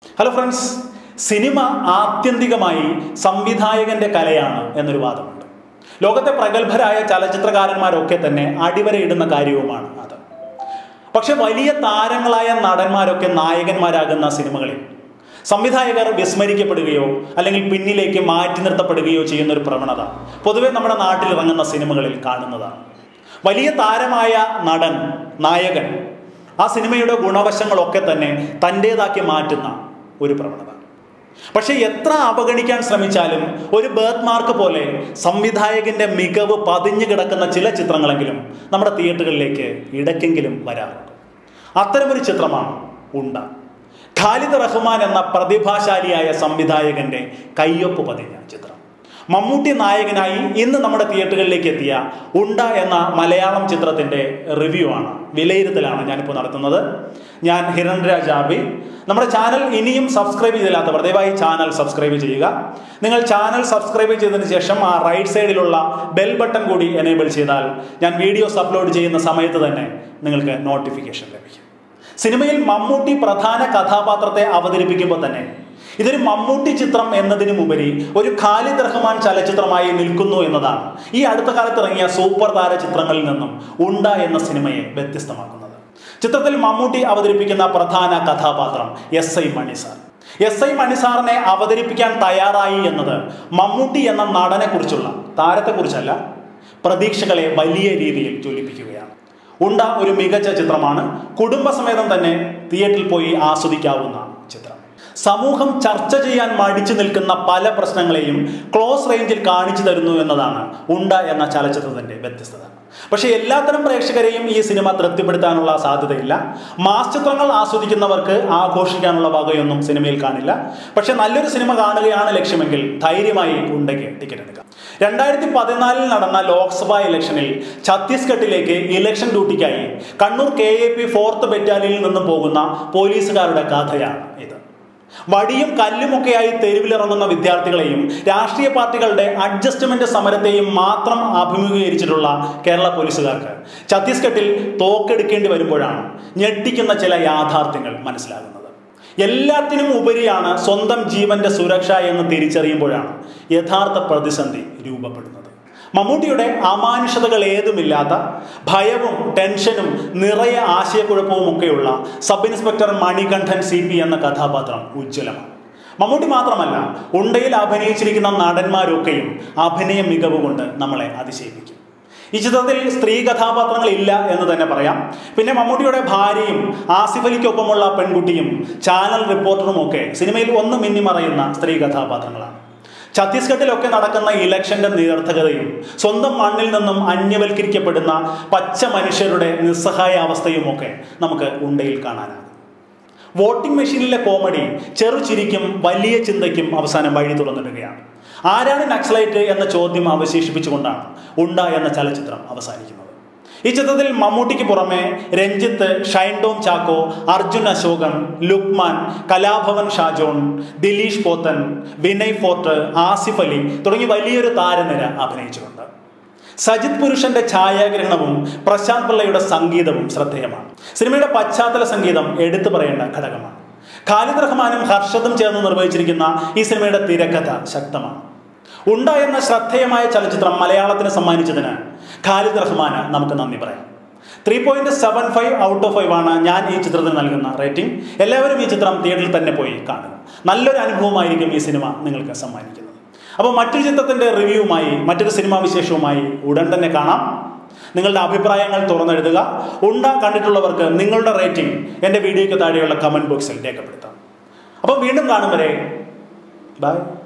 hello friends cinema ആത്യന്തികമായി സംവിധായകന്റെ കലയാണ് എന്നൊരു വാദമുണ്ട് ലോകത്തെ പ്രഗത്ഭരായ ചലച്ചിത്രകാരന്മാരൊക്കെ തന്നെ അടിവരയിടുന്ന കാര്യവുമാണ് അത് പക്ഷെ വലിയ താരങ്ങളായ നടന്മാരൊക്കെ നായകന്മാരാകുന്ന സിനിമകളിൽ സംവിധായകർ വിസ്മരിക്കപ്പെടുകയോ അല്ലെങ്കിൽ പിന്നിലേക്ക് മാറ്റി നിർത്തപ്പെടുകയോ ചെയ്യുന്ന ഒരു പ്രവണത പൊതുവെ നമ്മുടെ നാട്ടിൽ ഇറങ്ങുന്ന സിനിമകളിൽ കാണുന്നതാണ് വലിയ താരമായ നടൻ നായകൻ ആ സിനിമയുടെ ഗുണവശങ്ങളൊക്കെ തന്നെ തൻ്റേതാക്കി മാറ്റുന്ന ഒരു പ്രവണത പക്ഷെ എത്ര അവഗണിക്കാൻ ശ്രമിച്ചാലും ഒരു ബേർത്ത് മാർക്ക് പോലെ സംവിധായകന്റെ മികവ് പതിഞ്ഞു കിടക്കുന്ന ചില ചിത്രങ്ങളെങ്കിലും നമ്മുടെ തിയേറ്ററുകളിലേക്ക് ഇടയ്ക്കെങ്കിലും വരാറുണ്ട് അത്തരമൊരു ചിത്രമാണ് ഉണ്ട ഖാലിദ് റഹ്മാൻ എന്ന പ്രതിഭാശാലിയായ സംവിധായകന്റെ കയ്യൊപ്പ് പതിഞ്ഞ ചിത്രം മമ്മൂട്ടി നായകനായി ഇന്ന് നമ്മുടെ തിയേറ്ററുകളിലേക്ക് എത്തിയ ഉണ്ട എന്ന മലയാളം ചിത്രത്തിന്റെ റിവ്യൂ ആണ് വിലയിരുത്തലാണ് ഞാനിപ്പോൾ നടത്തുന്നത് ഞാൻ ഹിരൺ രാജ് ആബി നമ്മുടെ ചാനൽ ഇനിയും സബ്സ്ക്രൈബ് ചെയ്തില്ലാത്തവർ ദയവായി ചാനൽ സബ്സ്ക്രൈബ് ചെയ്യുക നിങ്ങൾ ചാനൽ സബ്സ്ക്രൈബ് ചെയ്തതിന് ശേഷം ആ റൈറ്റ് സൈഡിലുള്ള ബെൽ ബട്ടൺ കൂടി എനേബിൾ ചെയ്താൽ ഞാൻ വീഡിയോസ് അപ്ലോഡ് ചെയ്യുന്ന സമയത്ത് തന്നെ നിങ്ങൾക്ക് നോട്ടിഫിക്കേഷൻ ലഭിക്കും സിനിമയിൽ മമ്മൂട്ടി പ്രധാന കഥാപാത്രത്തെ അവതരിപ്പിക്കുമ്പോൾ തന്നെ ഇതൊരു മമ്മൂട്ടി ചിത്രം എന്നതിനുമുപരി ഒരു ഖാലിദ് റഹ്മാൻ ചലച്ചിത്രമായി നിൽക്കുന്നു എന്നതാണ് ഈ അടുത്ത കാലത്ത് ഇറങ്ങിയ സൂപ്പർ താര ചിത്രങ്ങളിൽ നിന്നും ഉണ്ട എന്ന സിനിമയെ വ്യത്യസ്തമാക്കുന്നത് ചിത്രത്തിൽ മമ്മൂട്ടി അവതരിപ്പിക്കുന്ന പ്രധാന കഥാപാത്രം S I Mani sir S I മണിസാറിനെ അവതരിപ്പിക്കാൻ തയ്യാറായി എന്നത് മമ്മൂട്ടി എന്ന നടനെ കുറിച്ചുള്ള താരത്തെക്കുറിച്ചല്ല പ്രതീക്ഷകളെ വലിയ രീതിയിൽ ജ്വലിപ്പിക്കുകയാണ് ഉണ്ട ഒരു മികച്ച ചിത്രമാണ് കുടുംബസമേതം തന്നെ തിയേറ്ററിൽ പോയി ആസ്വദിക്കാവുന്ന ചിത്രം സമൂഹം ചർച്ച ചെയ്യാൻ മടിച്ചു നിൽക്കുന്ന പല പ്രശ്നങ്ങളെയും ക്ലോസ് റേഞ്ചിൽ കാണിച്ചു തരുന്നു എന്നതാണ് ഉണ്ട എന്ന ചലച്ചിത്രത്തിന്റെ വ്യത്യസ്തത പക്ഷേ എല്ലാത്തരം പ്രേക്ഷകരെയും ഈ സിനിമ തൃപ്തിപ്പെടുത്താനുള്ള സാധ്യതയില്ല മാസ് ചിത്രങ്ങൾ ആസ്വദിക്കുന്നവർക്ക് ആഘോഷിക്കാനുള്ള വകയൊന്നും സിനിമയിൽ കാണില്ല പക്ഷെ നല്ലൊരു സിനിമ കാണുകയാണ് ലക്ഷ്യമെങ്കിൽ ധൈര്യമായി ഉണ്ടയ്ക്ക് ടിക്കറ്റ് എടുക്കാം രണ്ടായിരത്തി പതിനാലിൽ നടന്ന ലോക്സഭാ ഇലക്ഷനിൽ ഛത്തീസ്ഗഡിലേക്ക് ഇലക്ഷൻ ഡ്യൂട്ടിക്കായി Kannur K A P fourth ബറ്റാലിയനിൽ നിന്ന് പോകുന്ന പോലീസുകാരുടെ കഥയാണ് ഇത് വടിയും കല്ലുമൊക്കെയായി തെരുവിലിറങ്ങുന്ന വിദ്യാർത്ഥികളെയും രാഷ്ട്രീയ പാർട്ടികളുടെ അഡ്ജസ്റ്റ്മെന്റ് സമരത്തെയും മാത്രം അഭിമുഖീകരിച്ചിട്ടുള്ള കേരള പോലീസുകാർക്ക് ഛത്തീസ്ഗഡിൽ തോക്കെടുക്കേണ്ടി വരുമ്പോഴാണ് ഞെട്ടിക്കുന്ന ചില യാഥാർത്ഥ്യങ്ങൾ മനസ്സിലാകുന്നത് എല്ലാത്തിനും ഉപരിയാണ് സ്വന്തം ജീവന്റെ സുരക്ഷ എന്ന് തിരിച്ചറിയുമ്പോഴാണ് യഥാർത്ഥ പ്രതിസന്ധി രൂപപ്പെടുന്നത് മമ്മൂട്ടിയുടെ അമാനുഷതകൾ ഏതുമില്ലാത്ത ഭയവും ടെൻഷനും നിറയെ ആശയക്കുഴപ്പവും ഒക്കെയുള്ള sub inspector Manikandan C P എന്ന കഥാപാത്രം ഉജ്ജ്വലമാണ് മമ്മൂട്ടി മാത്രമല്ല ഉണ്ടയിൽ അഭിനയിച്ചിരിക്കുന്ന നടന്മാരൊക്കെയും അഭിനയ മികവ് കൊണ്ട് നമ്മളെ അതിശയിപ്പിക്കും ഈ ചിത്രത്തിൽ സ്ത്രീ കഥാപാത്രങ്ങൾ ഇല്ല എന്ന് തന്നെ പറയാം പിന്നെ മമ്മൂട്ടിയുടെ ഭാര്യയും ആസിഫ് അലിക്കൊപ്പമുള്ള പെൺകുട്ടിയും ചാനൽ റിപ്പോർട്ടറും ഒക്കെ സിനിമയിൽ ഒന്ന് മിന്നിമറയുന്ന സ്ത്രീ കഥാപാത്രങ്ങളാണ് ഛത്തീസ്ഗഡിലൊക്കെ നടക്കുന്ന ഇലക്ഷന്റെ നിരർത്ഥകതയും സ്വന്തം മണ്ണിൽ നിന്നും അന്യവൽക്കരിക്കപ്പെടുന്ന പച്ച മനുഷ്യരുടെ നിസ്സഹായ അവസ്ഥയും ഒക്കെ നമുക്ക് ഉണ്ടയിൽ കാണാനാകും വോട്ടിംഗ് മെഷീനിലെ കോമഡി ചെറുചിരിക്കും വലിയ ചിന്തയ്ക്കും അവസാനം വഴി തുറന്നിടുകയാണ് ആരാണ് നക്സലൈറ്റ് എന്ന ചോദ്യം അവശേഷിപ്പിച്ചുകൊണ്ടാണ് ഉണ്ട എന്ന ചലച്ചിത്രം അവസാനിക്കുന്നത് ഈ ചിത്രത്തിൽ മമ്മൂട്ടിക്ക് പുറമെ രഞ്ജിത്ത് ഷൈൻ ടോം ചാക്കോ അർജുൻ അശോകൻ ലുക്മാൻ കലാഭവൻ ഷാജോൺ ദിലീഷ് പോത്തൻ വിനയ് ഫോർട്ട് ആസിഫ് അലി തുടങ്ങി വലിയൊരു താരനിര അഭിനയിച്ചിട്ടുണ്ട് സജിത് പുരുഷന്റെ ഛായാഗ്രഹണവും പ്രശാന്ത് പിള്ളയുടെ സംഗീതവും ശ്രദ്ധേയമാണ് സിനിമയുടെ പശ്ചാത്തല സംഗീതം എടുത്തു പറയേണ്ട ഘടകമാണ് ഖാലിദ് റഹ്മാനും ഹർഷദും ചേർന്ന് നിർവഹിച്ചിരിക്കുന്ന ഈ സിനിമയുടെ തിരക്കഥ ശക്തമാണ് ഉണ്ട എന്ന ശ്രദ്ധേയമായ ചലച്ചിത്രം മലയാളത്തിന് സമ്മാനിച്ചതിന് ഖാലിദ് റഹ്മാന് നമുക്ക് നന്ദി പറയാം three point seven five out of five ആണ് ഞാൻ ഈ ചിത്രത്തിന് നൽകുന്ന റേറ്റിംഗ് എല്ലാവരും ഈ ചിത്രം തിയേറ്ററിൽ തന്നെ പോയി കാണുക നല്ലൊരു അനുഭവമായിരിക്കും ഈ സിനിമ നിങ്ങൾക്ക് സമ്മാനിക്കുന്നത് അപ്പോൾ മറ്റൊരു ചിത്രത്തിന്റെ റിവ്യൂവുമായി മറ്റൊരു സിനിമാ വിശേഷവുമായി ഉടൻ തന്നെ കാണാം നിങ്ങളുടെ അഭിപ്രായങ്ങൾ തുറന്നെഴുതുക ഉണ്ട കണ്ടിട്ടുള്ളവർക്ക് നിങ്ങളുടെ റേറ്റിംഗ് എൻ്റെ വീഡിയോയ്ക്ക് താഴെയുള്ള കമൻറ്റ് ബോക്സിൽ രേഖപ്പെടുത്താം അപ്പോൾ വീണ്ടും കാണും വരെ ബൈ